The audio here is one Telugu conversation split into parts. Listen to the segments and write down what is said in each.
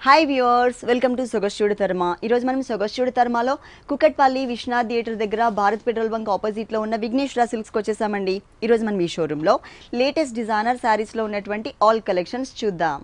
Hi viewers welcome to Sogasuchudu తర్మ ఈరోజు మనం సొగస్చూడు తర్మలో కుకట్పల్లి విశ్వనాథ్ థియేటర్ దగ్గర భారత్ పెట్రోల్ బంక్ ఆపోజిట్లో ఉన్న విఘ్నేశ్వర సిల్క్స్కి వచ్చేసామండి ఈరోజు మనం ఈ షోరూంలో లేటెస్ట్ డిజైనర్ శారీస్లో ఉన్నటువంటి ఆల్ కలెక్షన్స్ చూద్దాం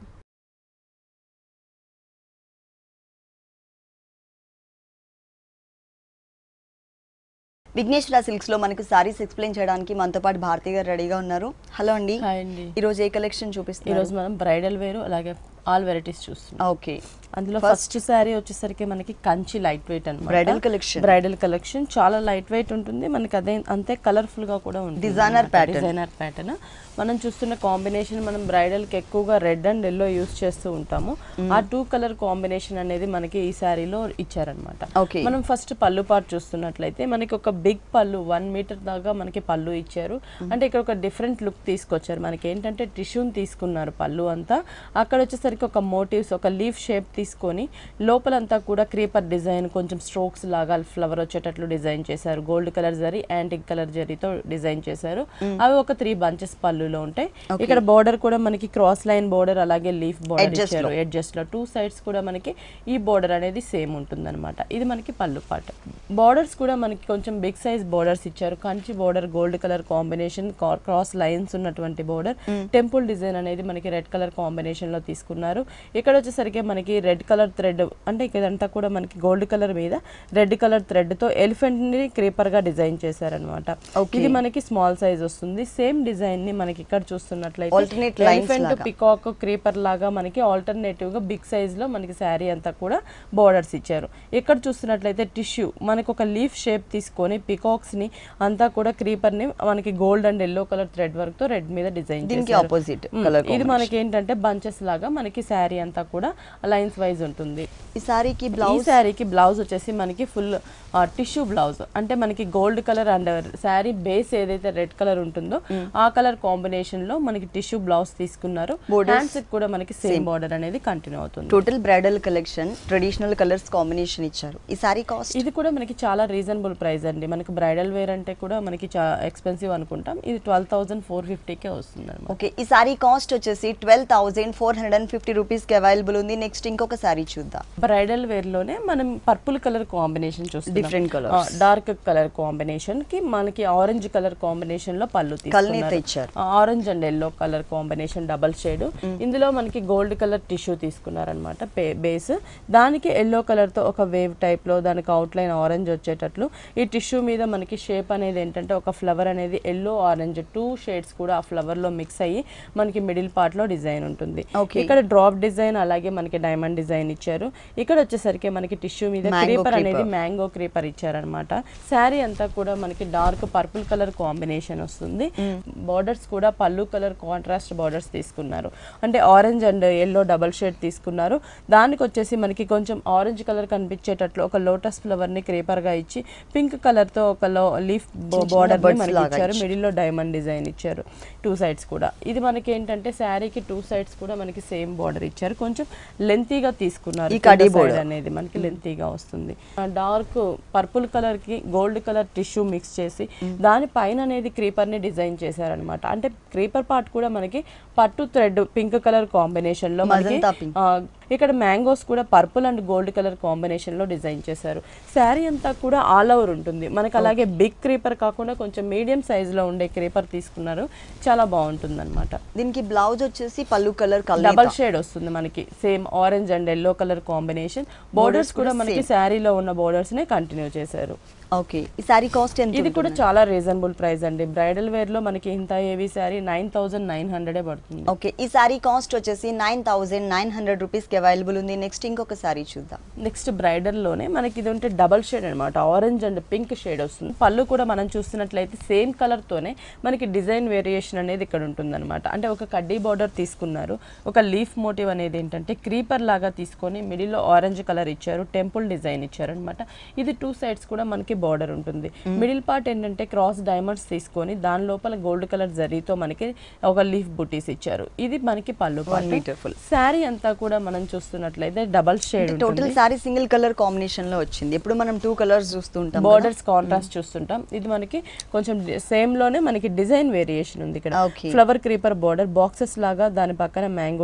విఘ్నేశ్వర సిల్క్స్లో మనకు శారీస్ ఎక్స్ప్లెయిన్ చేయడానికి మనతో పాటు భారతి గారు రెడీగా ఉన్నారు హలో అండి హాయ్ అండి ఈరోజు ఏ కలెక్షన్ చూపిస్తున్నారు ఈరోజు మనం బ్రైడల్ వేరు అలాగే ఆల్ వెరైటీస్ చూస్తున్నాం ఓకే అందులో ఫస్ట్ శారీ వచ్చేసరికి మనకి కంచి లైట్ వెయిట్ అనమాట Bridal collection. బ్రైడల్ కలెక్షన్ చాలా లైట్ వెయిట్ ఉంటుంది మనకి అదే అంతే కలర్ఫుల్ గా కూడా ఉంటుంది Designer pattern. డిజైనర్ ప్యాటర్న్ మనం చూస్తున్న కాంబినేషన్ మనం బ్రైడల్ కి ఎక్కువగా రెడ్ అండ్ ఎల్లో యూస్ చేస్తూ ఉంటాము ఆ టూ కలర్ కాంబినేషన్ అనేది మనకి ఈ శారీలో ఇచ్చారనమాట Okay. మనం ఫస్ట్ పళ్ళు పాటు చూస్తున్నట్లయితే మనకి ఒక బిగ్ పళ్ళు వన్ మీటర్ దాకా మనకి పళ్ళు ఇచ్చారు అంటే ఇక్కడ ఒక డిఫరెంట్ లుక్ తీసుకొచ్చారు మనకి ఏంటంటే టిష్యూని తీసుకున్నారు పళ్ళు అంతా అక్కడ వచ్చేసరికి ఒక మోటివ్స్ ఒక లీఫ్ షేప్ తీసుకొని లోపలంతా కూడా క్రీపర్ డిజైన్ కొంచెం స్ట్రోక్స్ లాగా ఫ్లవర్ వచ్చేటట్లు డిజైన్ చేశారు gold colour zari antique colour జరీతో డిజైన్ చేశారు అవి ఒక త్రీ బంచెస్ పళ్ళులో ఉంటాయి ఇక్కడ బోర్డర్ కూడా మనకి క్రాస్ లైన్ బోర్డర్ అలాగే లీఫ్ బోర్డర్ Edges ఇచ్చారు ఎడ్జస్ట్ లో టూ సైడ్స్ కూడా మనకి ఈ బోర్డర్ అనేది సేమ్ ఉంటుందన్నమాట ఇది మనకి పళ్ళు పాట బోర్డర్స్ కూడా మనకి కొంచెం బిగ్ సైజ్ బోర్డర్స్ ఇచ్చారు Kanchi border gold colour combination cross lines ఉన్నటువంటి బోర్డర్ టెంపుల్ డిజైన్ అనేది మనకి రెడ్ కలర్ కాంబినేషన్ లో తీసుకున్నారు ఇక్కడ వచ్చేసరికి మనకి రెడ్ కలర్ థ్రెడ్ అంటే ఇదంతా కూడా మనకి గోల్డ్ కలర్ మీద రెడ్ కలర్ థ్రెడ్ తో ఎలిఫెంట్ ని క్రీపర్ గా డిజైన్ చేశారనమాట Okay. ఇది మనకి స్మాల్ సైజ్ వస్తుంది సేమ్ డిజైన్ ని మనకి ఇక్కడ చూస్తున్నట్లయితే Alternate lines ఎలిఫెంట్ లాగా. పికాక్ క్రీపర్ లాగా మనకి ఆల్టర్నేటివ్ గా బిగ్ సైజ్ లో మనకి శారీ అంతా కూడా బోర్డర్స్ ఇచ్చారు ఇక్కడ చూస్తున్నట్లయితే టిష్యూ మనకి ఒక లీఫ్ షేప్ తీసుకొని పికాక్స్ ని అంతా కూడా క్రీపర్ ని మనకి gold and yellow colour thread work తో రెడ్ మీద డిజైన్ దీనికి opposite colour ఇది మనకి ఏంటంటే బంచెస్ లాగా మనకి శారీ అంతా కూడా లైన్స్ వైజ్ ఉంటుంది ఈ శారీకి ఈ బ్లౌజ్ శారీకి బ్లౌజ్ వచ్చేసి మనకి ఫుల్ టిష్యూ బ్లౌజ్ అంటే మనకి gold colour and sari base ఏదైతే రెడ్ కలర్ ఉంటుందో ఆ కలర్ కాంబినేషన్ లో మనకి టిష్యూ బ్లౌజ్ తీసుకున్నారు Borders హ్యాండ్స్ కూడా మనకి సేమ్ బార్డర్ అనేది కంటిన్యూ అవుతుంది total bridal collection traditional colours combination ఇచ్చారు ఈ సారీ కాస్ట్ ఇది కూడా మనకి చాలా రీజనబుల్ ప్రైస్ అండి మనకి బ్రైడల్ వేర్ అంటే కూడా మనకి చాలా ఎక్స్పెన్సివ్ అనుకుంటాం ఇది ట్వెల్వ్ థౌసండ్ ఫోర్ ఫిఫ్టీకే వస్తుంది అనమాట ఓకే ఈ సారీ కాస్ట్ వచ్చేసి twelve thousand four hundred and fifty రూపీస్కి అవైలబుల్ ఉంది నెక్స్ట్ ఇంకొక సారీ చూద్దాం బ్రైడల్ వేర్ లోనే మనం పర్పుల్ కలర్ కాంబినేషన్ చూస్తున్నాం Different colours. Dark colour combination కి మనకి ఆరెంజ్ కలర్ కాంబినేషన్ లో పళ్ళు కల్నేత తీసుకున్నారు ఇచ్చారు. Orange and yellow colour combination double shade ఇందులో మనకి గోల్డ్ కలర్ టిష్యూ తీసుకున్నారనమాట బేస్ దానికి ఎల్లో కలర్ తో ఒక వేవ్ టైప్ లో దానికి అవుట్ లైన్ ఆరెంజ్ వచ్చేటట్లు ఈ టిష్యూ మీద మనకి షేప్ అనేది ఏంటంటే ఒక ఫ్లవర్ అనేది ఎల్లో ఆరెంజ్ టూ షేడ్స్ కూడా ఆ ఫ్లవర్ లో మిక్స్ అయ్యి మనకి మిడిల్ పార్ట్ లో డిజైన్ ఉంటుంది Okay. ఇక్కడ డ్రాప్ డిజైన్ అలాగే మనకి డైమండ్ డిజైన్ ఇచ్చారు ఇక్కడ వచ్చేసరికి మనకి టిష్యూ మీద Mango క్రీపర్ అనేది creeper. మ్యాంగో క్రీపర్ ఇచ్చారనమాట శారీ అంతా కూడా మనకి డార్క్ పర్పుల్ కలర్ కాంబినేషన్ వస్తుంది బార్డర్స్ కూడా పళ్ళు కలర్ కాంట్రాస్ట్ బార్డర్స్ తీసుకున్నారు అంటే orange and yellow double shade తీసుకున్నారు దానికి వచ్చేసి మనకి కొంచెం ఆరెంజ్ కలర్ కనిపించేటట్లు ఒక లోటస్ ఫ్లవర్ ని క్రీపర్ గా ఇచ్చి పింక్ కలర్ తో ఒక లీఫ్ బార్డర్ buds మనకి లాగా ఇచ్చారు మిడిల్ లో డైమండ్ డిజైన్ ఇచ్చారు టూ సైడ్స్ కూడా ఇది మనకి ఏంటంటే శారీకి టూ సైడ్స్ కూడా మనకి సేమ్ బార్డర్ ఇచ్చారు కొంచెం లెంతీగా తీసుకున్నారు ఈ కడీ కింద side border. అనేది మనకి లెంతీగా వస్తుంది డార్క్ పర్పుల్ కలర్ కి గోల్డ్ కలర్ టిష్యూ మిక్స్ చేసి దాని పైన అనేది క్రీపర్ ని డిజైన్ చేశారనమాట అంటే క్రీపర్ పార్ట్ కూడా మనకి పట్టు థ్రెడ్ పింక్ కలర్ కాంబినేషన్ లో మనకి Magenta pink. ఆ, ఇక్కడ మ్యాంగోస్ కూడా purple and gold colour combination లో డిజైన్ చేశారు శారీ అంతా కూడా ఆల్ ఓవర్ ఉంటుంది మనకి అలాగే బిగ్ క్రీపర్ కాకుండా కొంచెం మీడియం సైజ్ లో ఉండే క్రీపర్ తీసుకున్నారు చాలా బాగుంటుంది అనమాట దీనికి బ్లౌజ్ వచ్చేసి పళ్ళు కలర్ డబల్ కలర్ షేడ్ వస్తుంది మనకి same orange and yellow colour combination borders కూడా మనకి శారీలో ఉన్న బోర్డర్స్ నే కంటిన్యూ చేశారు ఓకే ఈ సారీ కాస్ట్ ఎంత ఇది కూడా చాలా రీజనబుల్ ప్రైస్ అండి బ్రైడల్ వేర్ లో మనకి ఇంత ఏవి శారీ నైన్ థౌసండ్ నైన్ హండ్రెడే పడుతుంది ఓకే ఈ సారీ కాస్ట్ వచ్చేసి నైన్ థౌసండ్ నైన్ హండ్రెడ్ రూపీస్కి అవైలబుల్ ఉంది నెక్స్ట్ ఇంకొక సారీ చూద్దాం నెక్స్ట్ బ్రైడల్ లోనే మనకి ఇది ఉంటే డబల్ షేడ్ అనమాట ఆరెంజ్ అండ్ పింక్ షేడ్ వస్తుంది పళ్ళు కూడా మనం చూస్తున్నట్లయితే సేమ్ కలర్ తోనే మనకి డిజైన్ వేరియేషన్ అనేది ఇక్కడ ఉంటుంది అంటే ఒక కడ్డీ బార్డర్ తీసుకున్నారు ఒక లీఫ్ మోటివ్ అనేది ఏంటంటే క్రీపర్ లాగా తీసుకొని మిడిల్ లో ఆరెంజ్ కలర్ ఇచ్చారు టెంపుల్ డిజైన్ ఇచ్చారు అనమాట ఇది టూ సైడ్స్ కూడా మనకి బార్డర్ ఉంటుంది మిడిల్ పార్ట్ ఏంటంటే క్రాస్ డైమండ్స్ తీసుకొని దాని లోపల గోల్డ్ కలర్ జరీతో మనకి ఒక లీఫ్ బుటీస్ ఇచ్చారు ఇది మనకి పళ్ళు meter full. శారీ అంతా కూడా మనం చూస్తున్నట్లయితే double shade total sari single colour combination లో వచ్చింది ఇప్పుడు మనం టూ కలర్స్ చూస్తుంటాం బోర్డర్స్ కాంట్రాస్ట్ చూస్తుంటాం ఇది మనకి కొంచెం సేమ్ లోనే మనకి డిజైన్ వేరియేషన్ ఉంది ఇక్కడ Okay. Flower creeper border boxes లాగా దాని పక్కన మ్యాంగో డిజైన్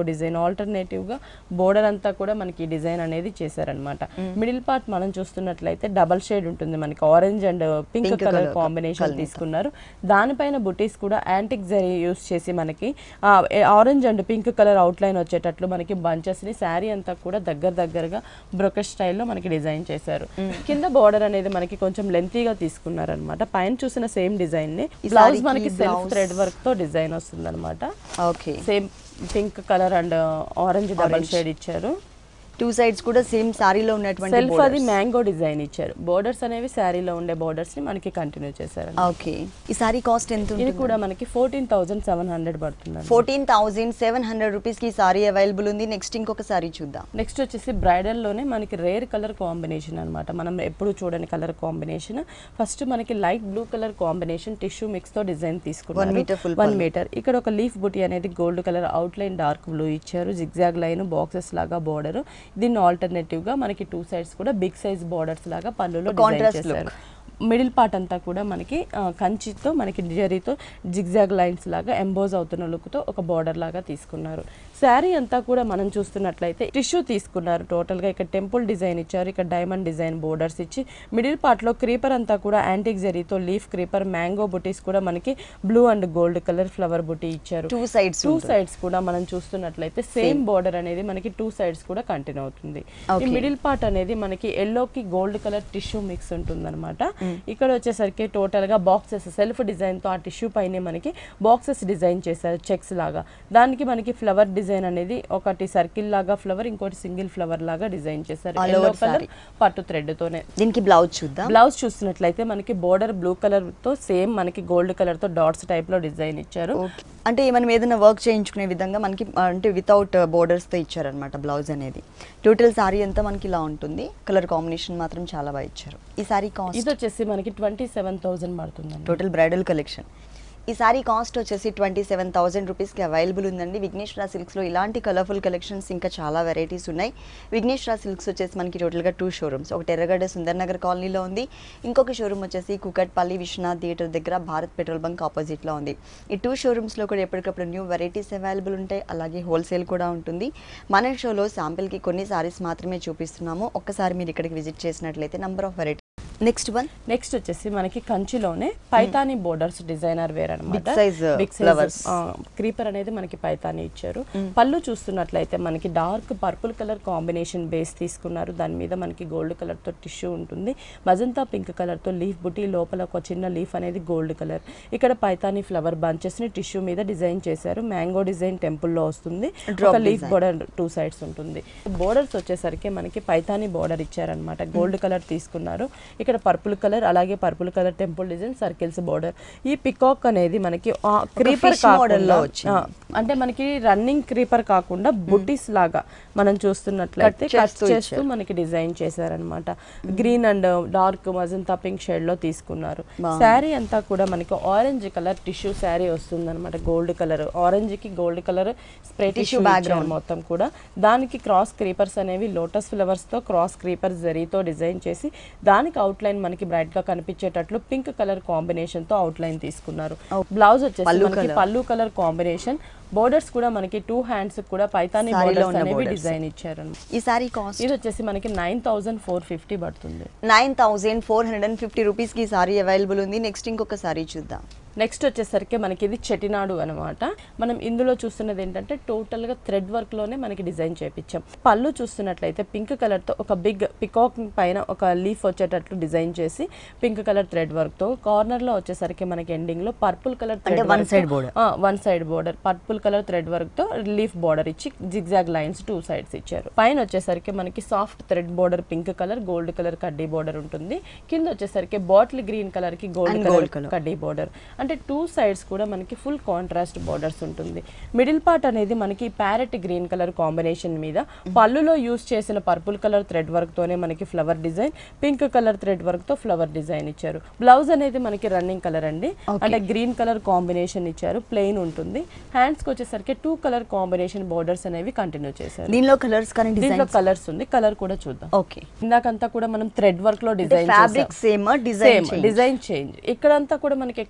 ఆల్టర్నేటివ్ గా బోర్డర్ అంతా కూడా మనకి డిజైన్ అనేది చేశారనమాట మిడిల్ పార్ట్ మనం చూస్తున్నట్లయితే డబల్ షేడ్ ఉంటుంది మనకి orange and pink Pink colour colour combination తీసుకున్నారు దానిపైన బుటీస్ కూడా యాంటిక్ జరీ యూస్ చేసి మనకి orange and pink colour outline వచ్చేటట్లు మనకి బంచెస్ ని శారీ అంతా కూడా దగ్గర దగ్గరగా బ్రొకెట్ స్టైల్లో మనకి డిజైన్ చేశారు కింద బార్డర్ అనేది మనకి కొంచెం లెంతీగా తీసుకున్నారనమాట పైన చూసిన సేమ్ డిజైన్ ని ఈ బ్లౌజ్ సారీకి మనకి సెల్ఫ్ blouse- థ్రెడ్ వర్క్ తో డిజైన్ వస్తుంది అనమాట okay same pink colour and orange double shade ఇచ్చారు టూ సైడ్స్ కూడా సేమ్ సారీలో ఉన్నటువంటి సెల్ఫ్ అది మ్యాంగో డిజైన్ ఇచ్చారు బోర్డర్స్ అనేవి శారీలో ఉండే బోర్డర్స్ ని మనకి కంటిన్యూ చేశారు ఓకే ఈ సారీ కాస్ట్ ఎంత ఇది ఉంటుంది కూడా మనకి ఫోర్టీన్ థౌసండ్ సెవెన్ హండ్రెడ్ పడుతుంది fourteen thousand seven hundred rupees కి సారీ అవైలబుల్ ఉంది నెక్స్ట్ ఇంకొక సారీ చూద్దాం నెక్స్ట్ వచ్చేసి బ్రైడల్ లోనే మనకి రేర్ కలర్ కాంబినేషన్ అన్నమాట మనం ఎప్పుడు చూడని కలర్ కాంబినేషన్ ఫస్ట్ మనకి light blue colour combination tissue mix తో డిజైన్ తీసుకున్నారు meter full వన్ మీటర్ ఇక్కడ ఒక లీఫ్ బుటీ అనేది gold colour outline dark blue ఇచ్చారు జిగ్జాగ్ లైన్ బాక్సెస్ లాగా బోర్డర్ దీన్ని ఆల్టర్నేటివ్ గా మనకి టూ సైడ్స్ కూడా బిగ్ సైజ్ బోర్డర్స్ లాగా పళ్ళులో డిజైన్ Contrast చేశారు మిడిల్ పార్ట్ అంతా కూడా మనకి ఆ, కంచితో మనకి జరీతో జిగ్జాగ్ లైన్స్ లాగా ఎంబోజ్ అవుతున్న లుక్తో ఒక బార్డర్ లాగా తీసుకున్నారు శారీ అంతా కూడా మనం చూస్తున్నట్లయితే టిష్యూ తీసుకున్నారు టోటల్ గా ఇక్కడ టెంపుల్ డిజైన్ ఇచ్చారు ఇక్కడ డైమండ్ డిజైన్ బోర్డర్స్ ఇచ్చి మిడిల్ పార్ట్ లో క్రీపర్ అంతా కూడా యాంటిక్ జరీతో లీఫ్ క్రీపర్ మ్యాంగో బుటీస్ కూడా మనకి blue and gold colour flower బుటీ ఇచ్చారు టూ సైడ్స్ టూ సైడ్స్ కూడా మనం చూస్తున్నట్లయితే సేమ్ బోర్డర్ అనేది మనకి టూ సైడ్స్ కూడా కంటిన్యూ అవుతుంది ఈ Okay. మిడిల్ పార్ట్ అనేది మనకి ఎల్లోకి గోల్డ్ కలర్ టిష్యూ మిక్స్ ఉంటుందన్నమాట ఇక్కడ వచ్చేసరికి టోటల్ గా బాక్సెస్ సెల్ఫ్ డిజైన్ తో ఆ టిష్యూ పైన మనకి బాక్సెస్ డిజైన్ చేశారు చెక్స్ లాగా దానికి మనకి ఫ్లవర్ డిజైన్ అనేది ఒకటి సర్కిల్ లాగా ఫ్లవర్ ఇంకోటి సింగిల్ ఫ్లవర్ లాగా డిజైన్ చేశారు All ఎల్లో over కలర్ పట్టు థ్రెడ్ తోనే దీనికి బ్లౌజ్ చూద్దాం బ్లౌజ్ చూస్తున్నట్లయితే మనకి బోర్డర్ బ్లూ కలర్ తో సేమ్ మనకి గోల్డ్ కలర్ తో డాట్స్ టైప్ లో డిజైన్ ఇచ్చారు ఓకే అంటే మనం ఏదైనా వర్క్ చేయించుకునే విధంగా మనకి ఆ, అంటే వితౌట్ బోర్డర్స్తో ఇచ్చారనమాట బ్లౌజ్ అనేది టోటల్ సారీ అంతా మనకి ఇలా ఉంటుంది కలర్ కాంబినేషన్ మాత్రం చాలా బాగా ఇచ్చారు ఈ సారీ కాస్ట్ ఇది వచ్చేసి మనకి ట్వంటీ సెవెన్ థౌసండ్ పడుతుందండి టోటల్ బ్రైడల్ కలెక్షన్ ఈ సారీ కాస్ట్ వచ్చేసి ట్వంటీ సెవెన్ థౌసండ్ రూపీస్కి అవైలబుల్ ఉందండి విఘ్నేశ్వర సిల్క్స్లో ఇలాంటి కలర్ఫుల్ కలెక్షన్స్ ఇంకా చాలా వెరైటీస్ ఉన్నాయి విఘ్నేశ్వర సిల్క్స్ వచ్చేసి మనకి టోటల్గా టూ షోరూమ్స్ ఒకటి ఎర్రగడ్డ సుందర్ నగర్ కాలనీలో ఉంది ఇంకొక షోరూమ్ వచ్చేసి కుకట్పల్లి విశ్వనాథ్ థియేటర్ దగ్గర భారత్ పెట్రోల్ బంక్ ఆపోజిట్లో ఉంది ఈ టూ షోరూమ్స్లో కూడా ఎప్పటికప్పుడు న్యూ వెరైటీస్ అవైలబుల్ ఉంటాయి అలాగే హోల్సేల్ కూడా ఉంటుంది మన షోలో శాంపిల్కి కొన్ని సారీస్ మాత్రమే చూపిస్తున్నాము ఒక్కసారి మీరు ఇక్కడికి విజిట్ చేసినట్లయితే number of variety next one next వచ్చేసి మనకి కంచిలోనే పైతాని బోర్డర్స్ డిజైనర్ వేర్ అనమాట Big size, uh, flowers. Creeper అనేది మనకి పైతాని ఇచ్చారు పళ్ళు చూస్తున్నట్లయితే మనకి dark purple colour combination base తీసుకున్నారు దాని మీద మనకి గోల్డ్ కలర్ తో టిష్యూ ఉంటుంది మజంతా పింక్ కలర్ తో లీఫ్ బుటీ లోపల ఒక చిన్న లీఫ్ అనేది గోల్డ్ కలర్ ఇక్కడ పైతాని ఫ్లవర్ బంచెస్ ని టిష్యూ మీద డిజైన్ చేశారు మ్యాంగో డిజైన్ టెంపుల్ లో వస్తుంది Drop ఒక leaf design. Border two sides ఉంటుంది బోర్డర్స్ వచ్చేసరికి మనకి పైతాని బోర్డర్ ఇచ్చారనమాట గోల్డ్ కలర్ తీసుకున్నారు ఇక్కడ పర్పుల్ కలర్ అలాగే purple colour temple design circles border ఈ పికాక్ అనేది మనకి క్రీపర్ fish model లో వచ్చింది. అంటే మనకి రన్నింగ్ క్రీపర్ కాకుండా బుట్టీస్ లాగా మనం చూస్తున్నట్లయితే Cut కట్ చేస్తూ చేస్తూ మనకి డిజైన్ చేశారనమాట green and dark magenta pink shade లో తీసుకున్నారు బాగుంది. శారీ అంతా కూడా మనకి ఆరెంజ్ కలర్ టిష్యూ శారీ వస్తుంది అనమాట గోల్డ్ కలర్ ఆరెంజ్ కి gold colour spray Tissue tissue background. Background మొత్తం కూడా దానికి క్రాస్ క్రీపర్స్ అనేవి లోటస్ ఫ్లవర్స్ తో క్రాస్ క్రీపర్ జరీతో డిజైన్ చేసి దానికి అవుట్ లైన్ మనకి బ్రైట్ గా కనిపించేటట్లు పింక్ కలర్ కాంబినేషన్ తో అవుట్ లైన్ తీసుకున్నారు బ్లౌజ్ వచ్చేసి పళ్ళు మనకి colour. పళ్ళు కలర్ కాంబినేషన్ బోర్డర్స్ కూడా మనకి టూ హ్యాండ్స్ కూడా పైతాని Saree లో బోర్డర్స్ ఉన్న అనేవి borders. డిజైన్ ఇచ్చారు ఈ సారీ కాస్ట్ ఇది వచ్చేసి మనకి నైన్ థౌసండ్ ఫోర్ ఫిఫ్టీ పడుతుంది nine thousand four hundred and fifty రూపీస్కి ఈ సారీ అవైలబుల్ ఉంది నెక్స్ట్ ఇంకొక సారీ చూద్దాం నెక్స్ట్ వచ్చేసరికి మనకి ఇది చెటినాడు అనమాట మనం ఇందులో చూస్తున్నది ఏంటంటే టోటల్ గా థ్రెడ్ వర్క్ లోనే మనకి డిజైన్ చేపించాం పళ్ళు చూస్తున్నట్లయితే పింక్ కలర్ తో ఒక బిగ్ పికాక్ పైన ఒక లీఫ్ వచ్చేటట్లు డిజైన్ చేసి పింక్ కలర్ థ్రెడ్ వర్క్ తో కార్నర్ లో వచ్చేసరికి మనకి ఎండింగ్ లో పర్పుల్ కలర్ అంటే one side border. One side border purple colour thread work తో లీఫ్ బోర్డర్ ఇచ్చి జిగ్జాగ్ లైన్స్ టూ సైడ్స్ ఇచ్చారు పైన వచ్చేసరికి మనకి soft thread border pink colour gold colour కడ్డీ బోర్డర్ ఉంటుంది కింద వచ్చేసరికి బాటిల్ గ్రీన్ కలర్ కి gold And gold colour colour. కడ్డీ బోర్డర్ అంటే టూ సైడ్స్ కూడా మనకి ఫుల్ కాంట్రాస్ట్ బోర్డర్స్ ఉంటుంది మిడిల్ పార్ట్ అనేది మనకి ప్యారెట్ గ్రీన్ కలర్ కాంబినేషన్ మీద పళ్ళులో యూస్ చేసిన పర్పుల్ కలర్ థ్రెడ్ వర్క్ తోనే మనకి flower design pink colour thread work తో ఫ్లవర్ డిజైన్ ఇచ్చారు బ్లౌజ్ అనేది మనకి రన్నింగ్ కలర్ అండి అంటే గ్రీన్ కలర్ కాంబినేషన్ ఇచ్చారు ప్లెయిన్ ఉంటుంది హ్యాండ్స్ కి వచ్చేసరికి టూ కలర్ కాంబినేషన్ బోర్డర్స్ అనేవి కంటిన్యూ చేశారు దీనిలో కలర్స్ కానీ దీంట్లో డిజైన్ కలర్స్ ఉంది కలర్ కూడా చూద్దాం ఓకే ఇందాకంతా కూడా మనం థ్రెడ్ వర్క్ లో design fabric same design same design change ఇక్కడంతా కూడా మనకి ఎక్కువ జరీ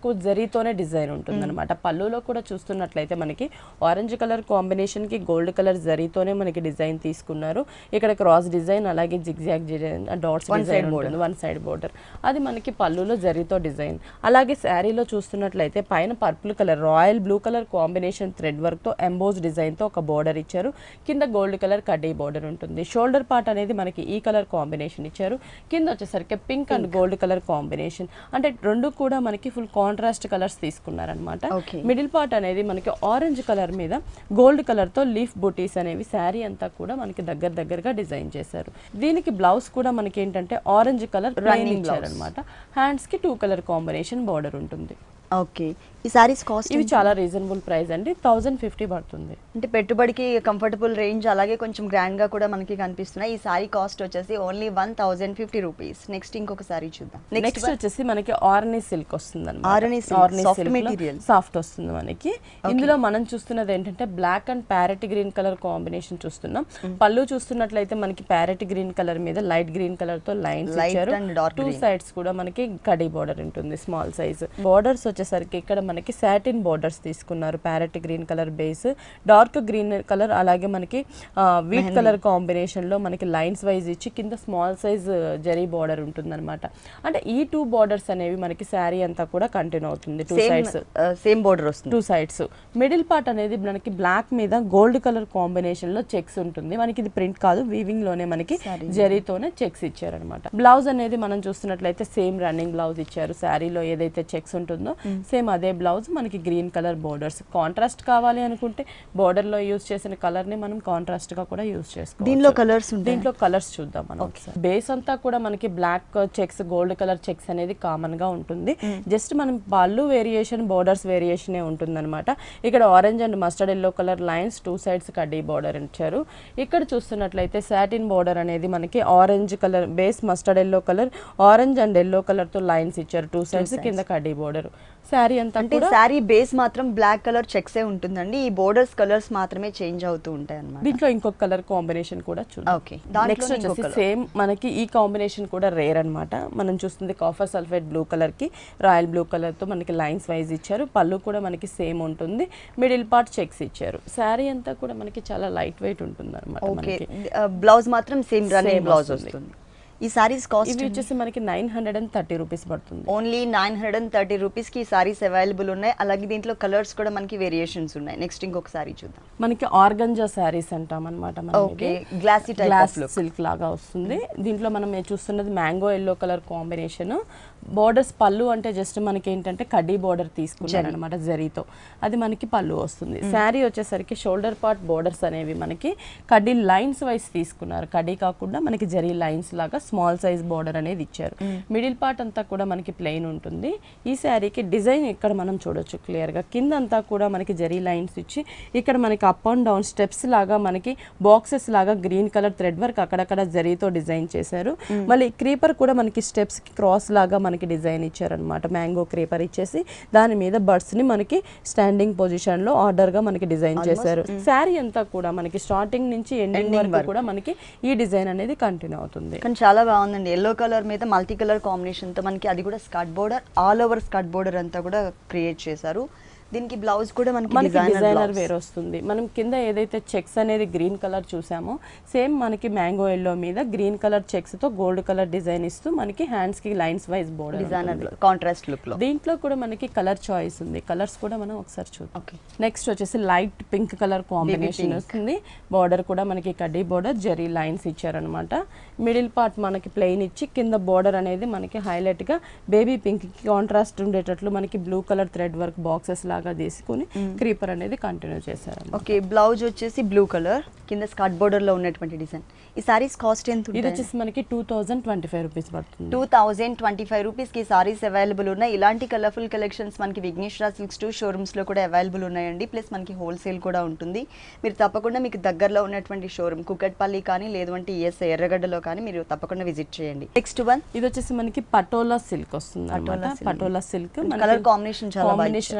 జరీతోనే డిజైన్ ఉంటుంది అనమాట పళ్ళులో కూడా చూస్తున్నట్లయితే మనకి ఆరెంజ్ కలర్ కాంబినేషన్ కి గోల్డ్ కలర్ జరీతోనే మనకి డిజైన్ తీసుకున్నారు ఇక్కడ క్రాస్ డిజైన్ అలాగే జిగ్జాగ్ డిజైన్ డాట్స్ డిజైన్ ఉంటుంది వన్ సైడ్ బోర్డర్ అది మనకి పళ్ళులో జరీతో డిజైన్ అలాగే శారీలో చూస్తున్నట్లయితే పైన purple colour royal blue colour combination thread work తో ఎంబోజ్ డిజైన్ తో ఒక బోర్డర్ ఇచ్చారు కింద గోల్డ్ కలర్ కడ్డీ బోర్డర్ ఉంటుంది షోల్డర్ పార్ట్ అనేది మనకి ఈ కలర్ కాంబినేషన్ ఇచ్చారు కింద వచ్చేసరికి pink and gold colour combination అంటే రెండు కూడా మనకి ఫుల్ కాంట్రాస్ట్ కలర్స్ తీసుకున్నారనమాట Okay. మిడిల్ పార్ట్ అనేది మనకి ఆరెంజ్ కలర్ మీద గోల్డ్ కలర్ తో లీఫ్ బుటీస్ అనేవి శారీ అంతా కూడా మనకి దగ్గర దగ్గరగా డిజైన్ చేశారు దీనికి బ్లౌజ్ కూడా మనకి ఏంటంటే ఆరెంజ్ కలర్ రన్నింగ్ ఇచ్చారనమాట హ్యాండ్స్ కి టూ కలర్ కాంబినేషన్ బార్డర్ ఉంటుంది ఓకే ఈ సారీస్ కాస్ట్ ఇవి చాలా రీజనబుల్ ప్రైస్ అండి థౌజండ్ ఫిఫ్టీ పడుతుంది అంటే పెట్టుబడికి కంఫర్టబుల్ రేంజ్ అలాగే కొంచెం గ్రాండ్ గా కూడా మనకి కనిపిస్తున్నాయి ఈ సారీ కాస్ట్ వచ్చేసి only one thousand fifty rupees next ఇంకొక సారీ చూద్దాం నెక్స్ట్ నెక్స్ట్ వచ్చేసి మనకి ఆర్నీ సిల్క్ వస్తుంది Arni silk, soft material. Soft వస్తుంది మనకి ఇందులో మనం చూస్తున్నది ఏంటంటే black and parrot green colour combination చూస్తున్నాం పళ్ళు చూస్తున్నట్లయితే మనకి ప్యారెట్ గ్రీన్ కలర్ మీద లైట్ గ్రీన్ కలర్ తో లైన్స్ Light ఇచ్చారు and dark two green. Sides కూడా మనకి కడీ బోర్డర్ ఉంటుంది స్మాల్ సైజ్ బోర్డర్స్ వచ్చేసరికి ఇక్కడ మనకి సాటిన్ బోర్డర్స్ తీసుకున్నారు parrot green colour base dark green colour అలాగే మనకి వీట్ కలర్ కాంబినేషన్ లో మనకి లైన్స్ వైజ్ ఇచ్చి కింద స్మాల్ సైజ్ జరీ బోర్డర్ ఉంటుందన్నమాట అంటే ఈ టూ బోర్డర్స్ అనేవి మనకి శారీ అంతా కూడా కంటిన్యూ అవుతుంది two same sides same border వస్తుంది టూ సైడ్స్ మిడిల్ పార్ట్ అనేది మనకి బ్లాక్ మీద గోల్డ్ కలర్ కాంబినేషన్ లో చెక్స్ ఉంటుంది మనకి ఇది ప్రింట్ కాదు వీవింగ్ లోనే మనకి జరీతోనే చెక్స్ ఇచ్చారనమాట బ్లౌజ్ అనేది మనం చూస్తున్నట్లయితే సేమ్ రన్నింగ్ బ్లౌజ్ ఇచ్చారు శారీలో ఏదైతే చెక్స్ ఉంటుందో సేమ్ అదే బ్లౌజ్ మనకి గ్రీన్ కలర్ బోర్డర్స్ కాంట్రాస్ట్ కావాలి అనుకుంటే border లో యూస్ చేసిన కలర్ ని మనం కాంట్రాస్ట్ గా కూడా యూస్ చేసుకోవచ్చు దీనిలో కలర్స్ ఉంటాయి దీంట్లో కలర్స్ చూద్దాం మనం బేస్ అంతా కూడా మనకి black checks gold colour checks అనేది కామన్ గా ఉంటుంది జస్ట్ మనం పళ్ళు వేరియేషన్ బోర్డర్స్ వేరియేషన్ ఉంటుంది అనమాట ఇక్కడ orange and mustard yellow colour lines two sides కడ్డీ బోర్డర్ ఇచ్చారు ఇక్కడ చూస్తున్నట్లయితే సాటిన్ బోర్డర్ అనేది మనకి orange colour base mustard yellow colour orange and yellow colour తో లైన్స్ ఇచ్చారు టూ సైడ్స్ కింద కడ్డీ బోర్డర్ శారీ అంతా అంటే కూడా శారీ బేస్ మాత్రం బ్లాక్ కలర్ చెక్సే ఉంటుందండి ఈ బోర్డర్స్ కలర్స్ మాత్రమే చేంజ్ అవుతూ ఉంటాయి అన్నమాట దీంట్లో ఇంకొక కలర్ కాంబినేషన్ కూడా చూద్దాం ఓకే దాంట్లో నెక్స్ట్ వచ్చేసి సేమ్ మనకి ఈ కాంబినేషన్ కూడా రేర్ అన్నమాట మనం చూస్తుంది కాఫర్ సల్ఫేట్ బ్లూ కలర్ కి రాయల్ బ్లూ కలర్ తో మనకి లైన్స్ వైజ్ ఇచ్చారు పళ్ళు కూడా మనకి సేమ్ ఉంటుంది మిడిల్ పార్ట్ చెక్స్ ఇచ్చారు శారీ అంతా కూడా మనకి చాలా లైట్ వెయిట్ ఉంటుంది అనమాట ఓకే మనకి బ్లౌజ్ మాత్రం సేమ్ రన్నింగ్ Same బ్లౌజ్ వస్తుంది. వస్తుంది ఈ సారీస్ కాస్ట్ ఇవి వచ్చేసి మనకి nine hundred and thirty rupees పడుతుంది only nine hundred and thirty రూపీస్కి ఈ సారీస్ అవైలబుల్ ఉన్నాయి అలాగే దీంట్లో కలర్స్ కూడా మనకి వేరియేషన్స్ ఉన్నాయి నెక్స్ట్ ఇంకొక సారీ చూద్దాం మనకి ఆర్గంజా శారీస్ అంటాం అనమాట okay glassy type glass silk లాగా వస్తుంది దీంట్లో మనం ఏ చూస్తున్నది mango yellow colour combination borders పళ్ళు అంటే జస్ట్ మనకి ఏంటంటే కడ్డీ బోర్డర్ తీసుకున్నారు అనమాట జరీతో అది మనకి పళ్ళు వస్తుంది శారీ వచ్చేసరికి షోల్డర్ పార్ట్ బోర్డర్స్ అనేవి మనకి కడ్డీ లైన్స్ వైస్ తీసుకున్నారు కడ్డీ కాకుండా మనకి జరీ లైన్స్ లాగా స్మాల్ సైజ్ బోర్డర్ అనేది ఇచ్చారు మిడిల్ పార్ట్ అంతా కూడా మనకి ప్లెయిన్ ఉంటుంది ఈ శారీకి డిజైన్ ఇక్కడ మనం చూడొచ్చు క్లియర్ గా కింద అంతా కూడా మనకి జరీ లైన్స్ ఇచ్చి ఇక్కడ మనకి అప్ అండ్ డౌన్ స్టెప్స్ లాగా మనకి బాక్సెస్ లాగా గ్రీన్ కలర్ థ్రెడ్ వర్క్ అక్కడక్కడ జరీతో డిజైన్ చేశారు మళ్ళీ క్రీపర్ కూడా మనకి స్టెప్స్ కి క్రాస్ లాగా మనకి డిజైన్ ఇచ్చారనమాట మ్యాంగో క్రీపర్ ఇచ్చేసి దాని మీద బర్డ్స్ ని మనకి స్టాండింగ్ పొజిషన్ లో ఆర్డర్ గా మనకి డిజైన్ చేశారు శారీ అంతా కూడా మనకి స్టార్టింగ్ నుంచి ఎండింగ్ వరకు కూడా మనకి ఈ డిజైన్ అనేది కంటిన్యూ అవుతుంది కానీ చాలా బాగుందండి ఎల్లో కలర్ మీద మల్టీ కలర్ కాంబినేషన్తో మనకి అది కూడా skirt border all over skirt border అంతా కూడా క్రియేట్ చేశారు దీనికి బ్లౌజ్ కూడా మనకి మనకి డిజైనర్ డిజైనర్ వేర్ వస్తుంది మనం కింద ఏదైతే చెక్స్ అనేది గ్రీన్ కలర్ చూసామో సేమ్ మనకి మ్యాంగో ఎల్లో మీద గ్రీన్ కలర్ చెక్స్ తో గోల్డ్ కలర్ డిజైన్ ఇస్తూ మనకి హ్యాండ్స్ కి lines wise border designer contrast look లో దీంట్లో కూడా మనకి కలర్ చాయిస్ ఉంది కలర్స్ కూడా మనం ఒకసారి చూద్దాం ఓకే నెక్స్ట్ వచ్చేసి లైట్ పింక్ కలర్ కాంబినేషన్ వస్తుంది బార్డర్ కూడా మనకి కడ్డీ బార్డర్ జరీ లైన్స్ ఇచ్చారనమాట మిడిల్ పార్ట్ మనకి ప్లెయిన్ ఇచ్చి కింద బార్డర్ అనేది మనకి హైలైట్ గా బేబీ పింక్ కి కాంట్రాస్ట్ ఉండేటట్లు మనకి blue colour thread work boxes లాగా తీసుకుని క్రీపర్ అనేది కంటిన్యూ చేశారు ఓకే బ్లౌజ్ వచ్చేసి బ్లూ కలర్ కింద స్కర్ట్ బోర్డర్ లో ఉన్నటువంటి డిజైన్ ఈ సారీస్ కాస్ట్ ఎంత ఇది వచ్చేసి మనకి two thousand twenty five rupees పడుతుంది టూ థౌజండ్ ట్వంటీ ఫైవ్ రూపీస్కి సారీస్ అవైలబుల్ ఉన్నాయి ఇలాంటి కలర్ఫుల్ కలెక్షన్స్ మనకి విఘ్నేశ్వర సిల్క్స్ టూ షోరూమ్స్లో కూడా అవైలబుల్ ఉన్నాయండి ప్లస్ మనకి హోల్సేల్ కూడా ఉంటుంది మీరు తప్పకుండా మీకు దగ్గరలో ఉన్నటువంటి షోరూమ్ కుకట్పల్లి కానీ లేదు అంటే ఈఎస్ఐ ఎర్రగడ్డలో కానీ మీరు తప్పకుండా విజిట్ చేయండి నెక్స్ట్ వన్ ఇది వచ్చేసి మనకి పటోలా సిల్క్ వస్తుంది అనమాట పటోలా సిల్క్ Colour combination చాలా బాగా కాంబినేషన్ అనేది మనకి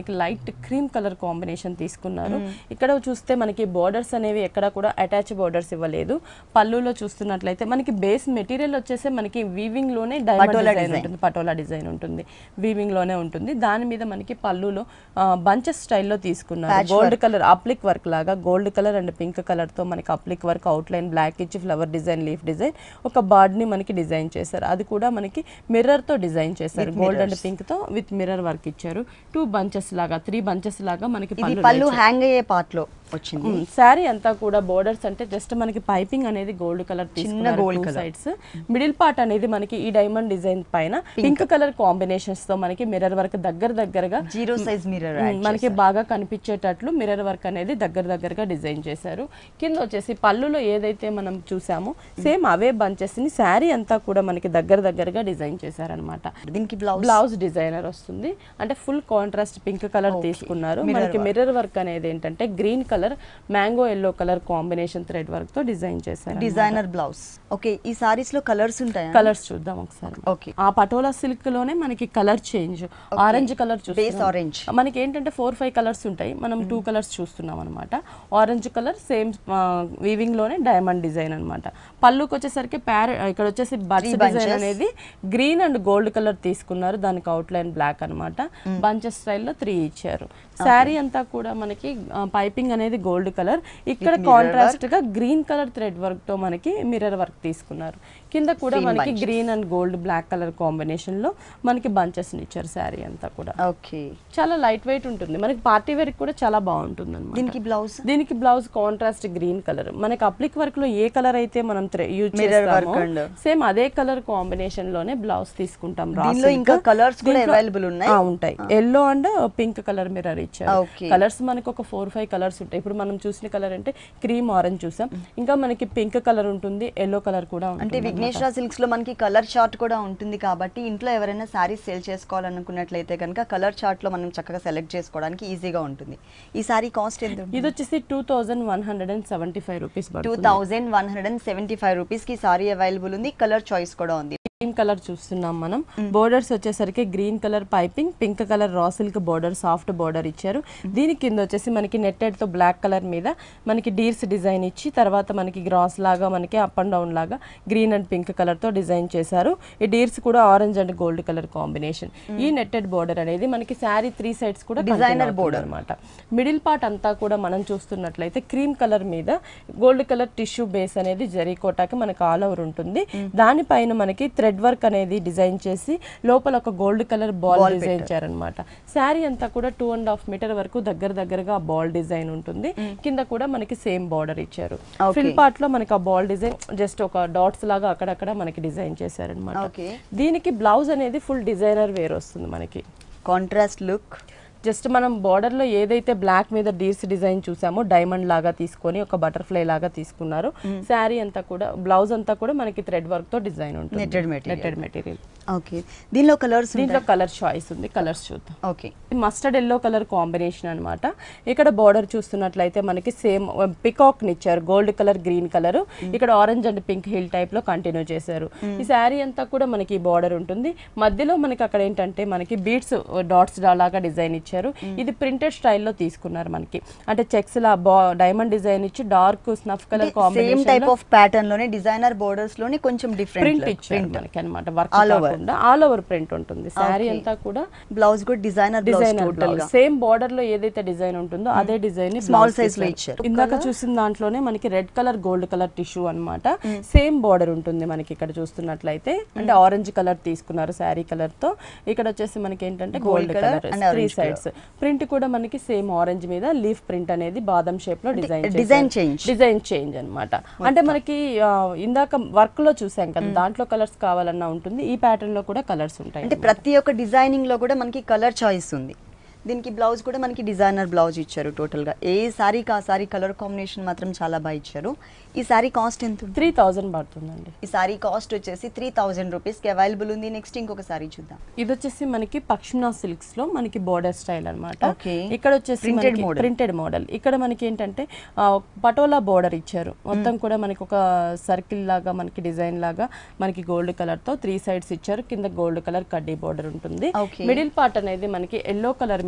మనకి లైట్ క్రీమ్ కలర్ కాంబినేషన్ తీసుకున్నారు ఇక్కడ చూస్తే మనకి బోర్డర్స్ అనేవి ఎక్కడ కూడా అటాచ్ బోర్డర్స్ ఇవ్వలేదు పళ్ళులో చూస్తున్నట్లయితే మనకి బేస్ మెటీరియల్ వచ్చేసి మనకి వీవింగ్ లోనే డైమండ్ పటోలా డిజైన్ design. ఉంటుంది పటోలా డిజైన్ ఉంటుంది వీవింగ్ లోనే ఉంటుంది దాని మీద మనకి పళ్ళులో బంచెస్ స్టైల్లో తీసుకున్నారు Patch gold colour applique work లాగా gold colour and pink colour తో మనకి applique work outline black ఇచ్చి ఫ్లవర్ డిజైన్ లీఫ్ డిజైన్ ఒక బర్డ్ ని మనకి డిజైన్ చేశారు అది కూడా మనకి మిర్రర్ తో డిజైన్ చేశారు గోల్డ్ అండ్ పింక్ తో విత్ మిర్రర్ వర్క్ ఇచ్చారు టూ బంచెస్ లాగా త్రీ బంచెస్ లాగా మనకి ఇది పళ్ళు పళ్ళు హ్యాంగ్ అయ్యే పార్ట్ లో వచ్చింది శారీ అంతా కూడా బోర్డర్స్ అంటే జస్ట్ మనకి పైపింగ్ అనేది గోల్డ్ కలర్ తీసుకున్నారు gold two sides middle part అనేది మనకి ఈ డైమండ్ డిజైన్ పైన పింక్ కలర్ కాంబినేషన్స్ తో మనకి మిర్రర్ వర్క్ దగ్గర దగ్గరగా జీరో సైజ్ మిర్రర్ ఉమ్, మనకి బాగా కనిపించేటట్లు మిర్రర్ వర్క్ అనేది దగ్గర దగ్గరగా డిజైన్ చేశారు కింద వచ్చేసి పళ్ళులో ఏదైతే మనం చూసామో సేమ్ అవే బంచెస్ ని శారీ అంతా కూడా మనకి దగ్గర దగ్గరగా డిజైన్ చేశారనమాట దీనికి బ్లౌజ్ బ్లౌజ్ డిజైనర్ వస్తుంది అంటే ఫుల్ కాంట్రాస్ట్ పింక్ కలర్ తీసుకున్నారు మనకి మిర్రర్ వర్క్ అనేది ఏంటంటే green colour mango yellow colour combination thread work తో డిజైన్ చేశారు డిజైనర్ బ్లౌజ్ ఓకే ఈ సారీస్ లో కలర్స్ ఉంటాయా కలర్స్ చూద్దాం ఒకసారి ఓకే ఆ పటోలా సిల్క్ లోనే మనకి colour change orange colour base orange మనకి ఏంటంటే ఫోర్ ఫైవ్ కలర్స్ ఉంటాయి మనం టూ కలర్స్ చూస్తున్నాం అనమాట ఆరెంజ్ కలర్ సేమ్ వీవింగ్ లోనే డైమండ్ డిజైన్ అన్నమాట పళ్ళుకి వచ్చేసరికి ప్యార ఇక్కడ వచ్చేసి బర్డ్స్ డిజైన్ అనేది గ్రీన్ అండ్ గోల్డ్ కలర్ తీసుకున్నారు దానికి అవుట్ లైన్ బ్లాక్ అనమాట బంచెస్ స్టైల్లో త్రీ ఇచ్చారు శారీ అంతా కూడా మనకి పైపింగ్ అనేది గోల్డ్ కలర్ ఇక్కడ కాంట్రాస్ట్ గా గ్రీన్ కలర్ థ్రెడ్ వర్క్ తో మనకి మిర్రర్ వర్క్ తీసుకున్నారు కింద కూడా మనకి green and gold black colour combination లో మనకి బంచెస్ ఇచ్చారు శారీ అంతా కూడా ఓకే చాలా లైట్ వెయిట్ ఉంటుంది మనకి పార్టీ వేర్ కూడా చాలా బాగుంటుంది అనమాట దీనికి బ్లౌజ్ దీనికి బ్లౌజ్ కాంట్రాస్ట్ గ్రీన్ కలర్ మనకి అప్లిక్ వర్క్ లో ఏ కలర్ అయితే మనం యూజ్ Mirror చేస్తామో work and- సేమ్ అదే కలర్ కాంబినేషన్ లోనే బ్లౌజ్ తీసుకుంటాం raw దీనిలో silk. ఇంకా కలర్స్ కూడా దీంట్లో- అవైలబుల్ ఉన్నాయి ఆ, ఉంటాయి yellow and pink colour mirror ఇచ్చారు Okay. కలర్స్ మనకి ఒక ఫోర్ ఫైవ్ కలర్స్ ఉంటాయి ఇప్పుడు మనం చూసిన కలర్ అంటే క్రీమ్ ఆరెంజ్ చూసాం ఇంకా మనకి పింక్ కలర్ ఉంటుంది ఎల్లో కలర్ కూడా అంటే ఉంటుంది విఘ్నేశ్వర సిల్క్స్ లో మనకి కలర్ చార్ట్ కూడా ఉంటుంది కాబట్టి ఇంట్లో ఎవరైనా శారీస్ సేల్ చేసుకోవాలనుకున్నట్లయితే కనుక కలర్ చార్ట్ లో మనం చక్కగా సెలెక్ట్ చేసుకోవడానికి ఈజీగా ఉంటుంది ఈ సారీ కాస్ట్ ఎంత ఇది వచ్చేసి two thousand one hundred and seventy five rupees two పడుతుంది thousand one hundred and seventy five rupees కి సారీ అవైలబుల్ ఉంది కలర్ చాయిస్ కూడా ఉంది గ్రీన్ కలర్ చూస్తున్నాం మనం బోర్డర్స్ వచ్చేసరికి green colour piping pink colour raw silk border soft border ఇచ్చారు దీని కింద వచ్చేసి మనకి నెట్టెడ్ తో బ్లాక్ కలర్ మీద మనకి డీర్స్ డిజైన్ ఇచ్చి తర్వాత మనకి గ్రాస్ లాగా మనకి అప్ అండ్ డౌన్ లాగా గ్రీన్ అండ్ పింక్ కలర్ తో డిజైన్ చేశారు ఈ డీర్స్ కూడా orange and gold colour combination ఈ నెట్టెడ్ బోర్డర్ అనేది మనకి శారీ త్రీ సైడ్స్ కూడా Designer బోర్డర్ అనమాట మిడిల్ పార్ట్ అంతా కూడా మనం చూస్తున్నట్లయితే క్రీమ్ కలర్ మీద గోల్డ్ కలర్ టిష్యూ బేస్ అనేది జరీ కోటాకి మనకి ఆల్ ఓవర్ ఉంటుంది దానిపైన మనకి థ్రెడ్ వర్క్ అనేది డిజైన్ చేసి లోపల ఒక గోల్డ్ కలర్ బాల్ డిజైన్ చేశారనమాట శారీ అంతా కూడా టూ అండ్ హాఫ్ మీటర్ వరకు దగ్గర దగ్గరగా బాల్ డిజైన్ ఉంటుంది కింద కూడా మనకి సేమ్ బార్డర్ ఇచ్చారు Okay. ఫ్రంట్ పార్ట్ లో మనకి ఆ బాల్ డిజైన్ జస్ట్ ఒక డాట్స్ లాగా అక్కడక్కడ మనకి డిజైన్ చేశారనమాట ఓకే దీనికి బ్లౌజ్ అనేది ఫుల్ డిజైనర్ వేర్ వస్తుంది మనకి కాంట్రాస్ట్ లుక్ జస్ట్ మనం border లో ఏదైతే బ్లాక్ మీద డీర్స్ డిజైన్ చూసామో డైమండ్ లాగా తీసుకొని ఒక బటర్ఫ్లై లాగా తీసుకున్నారు శారీ అంతా కూడా బ్లౌజ్ అంతా కూడా మనకి థ్రెడ్ వర్క్ తో డిజైన్ ఉంటుంది Netted material. Netted material okay దీనిలో కలర్స్ దీంట్లో కలర్ చాయిస్ ఉంది కలర్స్ చూద్దాం okay mustard yellow colour combination అన్నమాట ఇక్కడ బార్డర్ చూస్తున్నట్లయితే మనకి సేమ్ పికాక్ ని ఇచ్చారు గోల్డ్ కలర్ గ్రీన్ కలర్ ఇక్కడ orange and pink hill type లో కంటిన్యూ చేశారు ఈ శారీ అంతా కూడా మనకి బార్డర్ ఉంటుంది మధ్యలో మనకి అక్కడ ఏంటంటే మనకి బీడ్స్ డాట్స్ లాగా డిజైన్ ఇచ్చారు ఇది ప్రింటెడ్ స్టైల్లో తీసుకున్నారు మనకి అంటే చెక్స్ లా డైమండ్ డిజైన్ ఇచ్చి dark snuff colour same combination type of pattern లోనే డిజైనర్ బోర్డర్స్ లోనే కొంచెం ప్రింట్ డిఫరెంట్ ఇచ్చారు మనకి అనమాట వర్క్ All over. కాకుండా ఆల్ ఓవర్ ప్రింట్ ఉంటుంది శారీ Okay. అంతా కూడా బ్లౌజ్ కూడా డిజైనర్ బ్లౌజ్ డిజైన్ టోటల్ గా సేమ్ బార్డర్ లో ఏదైతే డిజైన్ ఉంటుందో అదే డిజైన్ Small size లో ఇచ్చారు. ఇందాక చూసిన దాంట్లోనే మనకి red colour gold colour tissue అన్నమాట సేమ్ బార్డర్ ఉంటుంది మనకి ఇక్కడ చూస్తున్నట్లయితే అంటే ఆరెంజ్ కలర్ తీసుకున్నారు శారీ కలర్ తో ఇక్కడ వచ్చేసి మనకి ఏంటంటే Gold gold colour colour and three orange sides print కూడా మనకి సేమ్ ఆరెంజ్ మీద లీఫ్ ప్రింట్ అనేది బాదం షేప్ లో design design change. Design change అన్నమాట అంటే మనకి ఆ, ఇందాక వర్క్ లో చూసాం కదా దాంట్లో కలర్స్ కావాలన్నా ఉంటుంది ఈ ప్యాటర్న్ లో కూడా కలర్స్ ఉంటాయి అంటే ప్రతి ఒక్క డిజైనింగ్ లో కూడా మనకి కలర్ చాయిస్ ఉంది దీనికి బ్లౌజ్ కూడా మనకి డిజైనర్ బ్లౌజ్ ఇచ్చారు టోటల్ గా ఏ సారీకి ఆ సారీ కలర్ కాంబినేషన్ మాత్రం చాలా బాగా ఇచ్చారు ఈ సారీ కాస్ట్ ఎంత ఉంటుంది త్రీ థౌజండ్ పడుతుందండి ఈ సారీ కాస్ట్ వచ్చేసి త్రీ థౌజండ్ రూపీస్ కి అవైలబుల్ ఉంది నెక్స్ట్ ఇంకొక సారీ చూద్దాం ఇది వచ్చేసి మనకి పక్షినా సిల్క్స్ లో మనకి బోర్డర్ స్టైల్ అన్నమాట Okay. ఇక్కడ వచ్చేసి Printed model. ప్రింటెడ్ మోడల్ ఇక్కడ మనకి ఏంటంటే ఆ, పటోలా బోర్డర్ ఇచ్చారు మొత్తం కూడా మనకి ఒక సర్కిల్ లాగా మనకి డిజైన్ లాగా మనకి గోల్డ్ కలర్ తో త్రీ సైడ్స్ ఇచ్చారు కింద గోల్డ్ కలర్ కడ్డీ బోర్డర్ ఉంటుంది Okay. మిడిల్ పార్ట్ అనేది మనకి ఎల్లో కలర్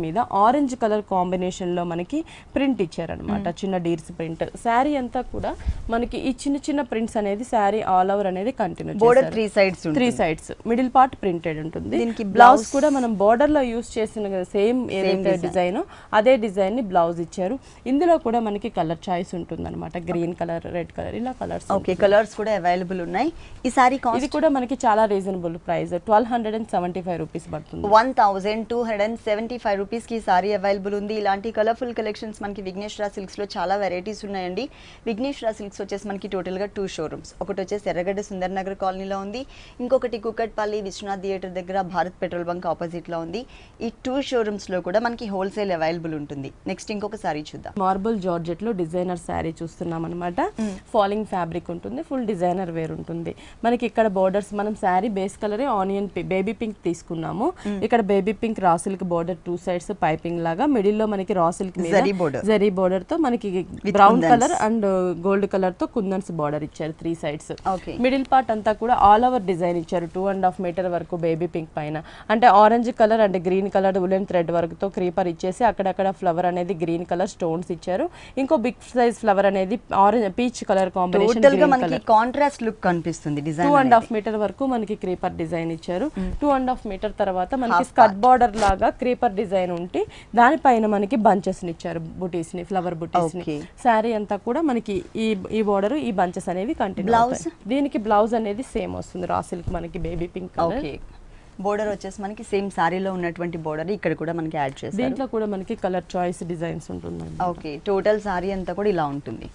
మీద ఆరెంజ్ కలర్ కాంబినేషన్ లో మనకి ప్రింట్ ఇచ్చారనమాట చిన్న డీర్స్ ప్రింట్ శారీ అంతా కూడా మనకి ఈ చిన్న చిన్న ప్రింట్స్ అనేది శారీ ఆల్ ఓవర్ అనేది continue border three sides three sides middle part printed ఉంటుంది దీనికి బ్లౌజ్ కూడా మనం బోర్డర్ లో యూస్ చేసిన సేమ్ ఏదైతే డిజైన్ అదే డిజైన్ ని బ్లౌజ్ ఇచ్చారు ఇందులో కూడా మనకి కలర్ చాయిస్ ఉంటుంది అనమాట గ్రీన్ కలర్ రెడ్ కలర్ ఇలా కలర్స్ ఓకే కలర్స్ కూడా అవైలబుల్ ఉన్నాయి ఈ సారీ కాస్ట్ ఇది కూడా మనకి చాలా reasonable price twelve hundred and seventy five rupees పడుతుంది one thousand two hundred and seventy five రూపీస్కి సారీ అవైలబుల్ ఉంది ఇలాంటి కలర్ఫుల్ కలెక్షన్స్ మనకి విఘ్నేశ్వర సిల్క్స్లో చాలా వెరైటీస్ ఉన్నాయండి విఘ్నేశ్వర సిల్క్స్ వచ్చేసి మనకి టోటల్గా టూ షోరూమ్స్ ఒకటి వచ్చేసి ఎర్రగడ్డ సుందర్ నగర్ కాలనీలో ఉంది ఇంకొకటి కుకట్పల్లి విశ్వనాథ్ థియేటర్ దగ్గర భారత్ పెట్రోల్ బంక్ ఆపోజిట్లో ఉంది ఈ టూ షోరూమ్స్లో కూడా మనకి హోల్సేల్ అవైలబుల్ ఉంటుంది నెక్స్ట్ ఇంకొక సారీ చూద్దాం మార్బుల్ జార్జెట్ లో డిజైనర్ శారీ చూస్తున్నాం అనమాట ఫాలింగ్ ఫ్యాబ్రిక్ ఉంటుంది ఫుల్ డిజైనర్ వేర్ ఉంటుంది మనకి ఇక్కడ బోర్డర్స్ మనం sari base colour onion baby pink తీసుకున్నాము ఇక్కడ baby pink raw silk border two sides piping లాగా మిడిల్ లో మనకి raw silk zari border. Zari border తో మనకి brown colour and gold colour తో కుందన్స్ బార్డర్ ఇచ్చారు three sides okay middle part అంతా కూడా ఆల్ ఓవర్ డిజైన్ ఇచ్చారు టూ అండ్ హాఫ్ మీటర్ వరకు బేబీ పింక్ పైన అంటే orange colour and green colour woollen thread వరకుతో క్రీపర్ ఇచ్చేసి అక్కడక్కడ ఫ్లవర్ అనేది గ్రీన్ కలర్ స్టోన్స్ ఇచ్చారు ఇంకో బిగ్ సైజ్ ఫ్లవర్ అనేది orange peach colour combination total గా మనకి కాంట్రాస్ట్ లుక్ కనిపిస్తుంది two design and half metre వరకు మనకి క్రీపర్ డిజైన్ ఇచ్చారు టూ అండ్ హాఫ్ మీటర్ తర్వాత మనకి స్కట్ బార్డర్ లాగా క్రీపర్ డిజైన్ ఉంటే దానిపైన మనకి బంచెస్ ని ఇచ్చారు బుటీస్ ని ఫ్లవర్ బుటీస్ ని Okay. శారీ అంతా కూడా మనకి ఈ ఈ బార్డర్ ఈ బంచెస్ అనేవి కంటిన్యూ Blouse? దీనికి బ్లౌజ్ అనేది సేమ్ వస్తుంది రా సిల్క్ మనకి baby pink colour okay border వచ్చేసి మనకి సేమ్ సారీలో ఉన్నటువంటి బోర్డర్ ఇక్కడ కూడా మనకి యాడ్ చేస్తారు దీంట్లో కూడా మనకి కలర్ చాయిస్ డిజైన్స్ ఉంటుందండి ఓకే టోటల్ సారీ అంతా కూడా ఇలా ఉంటుంది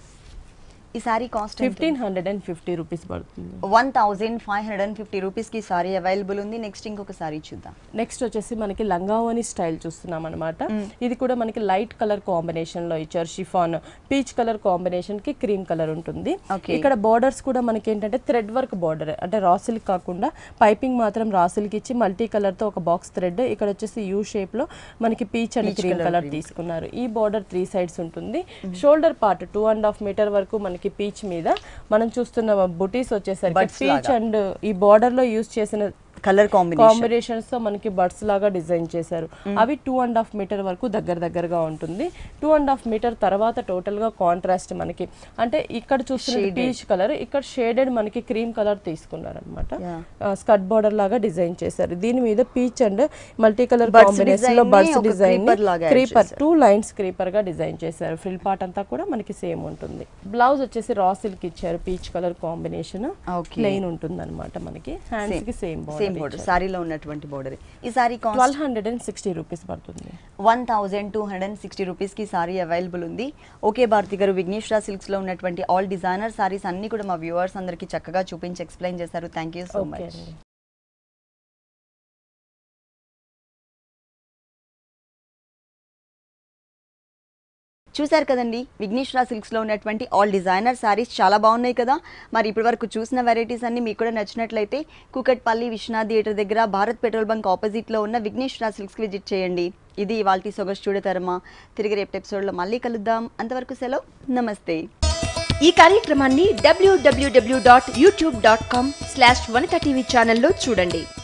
ఈ sari cost fifteen hundred and fifty rupees పడుతుంది one thousand five hundred and fifty రూపీస్కి సారీ అవైలబుల్ ఉంది నెక్స్ట్ ఇంకొక సారీ చూద్దాం నెక్స్ట్ వచ్చేసి మనకి లంగావని స్టైల్ చూస్తున్నాం అనమాట ఇది కూడా మనకి లైట్ కలర్ కాంబినేషన్ లో ఇచ్చారు షిఫాన్ పీచ్ కలర్ కాంబినేషన్ కి క్రీమ్ కలర్ ఉంటుంది Okay. ఇక్కడ బార్డర్స్ కూడా మనకి ఏంటంటే థ్రెడ్ వర్క్ బార్డర్ అంటే రాసిల్క్ కాకుండా పైపింగ్ మాత్రం రాసిల్క్ ఇచ్చి మల్టీ కలర్ తో ఒక బాక్స్ థ్రెడ్ ఇక్కడ వచ్చేసి యూ షేప్ లో మనకి పీచ్ అండ్ క్రీమ్ కలర్ తీసుకున్నారు ఈ బార్డర్ త్రీ సైడ్స్ ఉంటుంది shoulder part two and half metre వరకు మనకి పీచ్ మీద మనం చూస్తున్న బుటీస్ వచ్చేసరికి Buds పీచ్ అండ్ ఈ బార్డర్ లో యూస్ చేసిన కలర్ కాంబినేషన్ కాంబినేషన్స్ తో మనకి బర్డ్స్ లాగా డిజైన్ చేశారు అవి టూ అండ్ హాఫ్ మీటర్ వరకు దగ్గర దగ్గరగా ఉంటుంది టూ అండ్ హాఫ్ మీటర్ తర్వాత టోటల్ గా కాంట్రాస్ట్ మనకి అంటే ఇక్కడ చూస్తున్న పీచ్ కలర్ ఇక్కడ షేడెడ్ మనకి క్రీమ్ కలర్ తీసుకున్నారు అనమాట Yeah. స్కట్ బార్డర్ లాగా డిజైన్ చేశారు దీని మీద peach and multi colour Birds combination లో design ని బర్డ్స్ ఒక డిజైన్ creeper లాగా add creeper two lines creeper గా డిజైన్ చేశారు ఫ్రిల్ పార్ట్ అంతా కూడా మనకి సేమ్ ఉంటుంది బ్లౌజ్ వచ్చేసి రా సిల్క్ ఇచ్చారు peach colour combination Okay. Plain ఉంటుంది అనమాట మనకి హ్యాండ్స్ కి సేమ్ సేమ్ బోర్డర్ సారీలో ఉన్నటువంటి బోర్డర్ ఈ sari cost twelve hundred and sixty rupees పడుతుంది one thousand two hundred and sixty రూపీస్కి సారీ అవైలబుల్ ఉంది ఓకే భారతి గారు విఘ్నేశ్వర సిల్క్స్లో ఉన్నటువంటి ఆల్ డిజైనర్ సారీస్ అన్ని కూడా మా వ్యూవర్స్ అందరికీ చక్కగా చూపించి ఎక్స్ప్లెయిన్ చేశారు thank you so okay much అండి చూశారు కదండి విఘ్నేశ్వర సిల్క్స్లో ఉన్నటువంటి ఆల్ డిజైనర్ శారీస్ చాలా బాగున్నాయి కదా మరి ఇప్పటి వరకు చూసిన వెరైటీస్ అన్ని మీకు కూడా నచ్చినట్లయితే కూకట్పల్లి విశ్వనాథ్ థియేటర్ దగ్గర భారత్ పెట్రోల్ బంక్ ఆపోజిట్లో ఉన్న విఘ్నేశ్వర సిల్క్స్కి విజిట్ చేయండి ఇది ఇవాల్టి సొగస్ చూడతరమా తిరిగి రేపు ఎపిసోడ్లో మళ్ళీ కలుద్దాం అంతవరకు సెలవు నమస్తే ఈ కార్యక్రమాన్ని డబ్ల్యూడబ్ల్యూడబ్ల్యూ dot YouTube dot com slash Vanitha TV ఛానల్లో చూడండి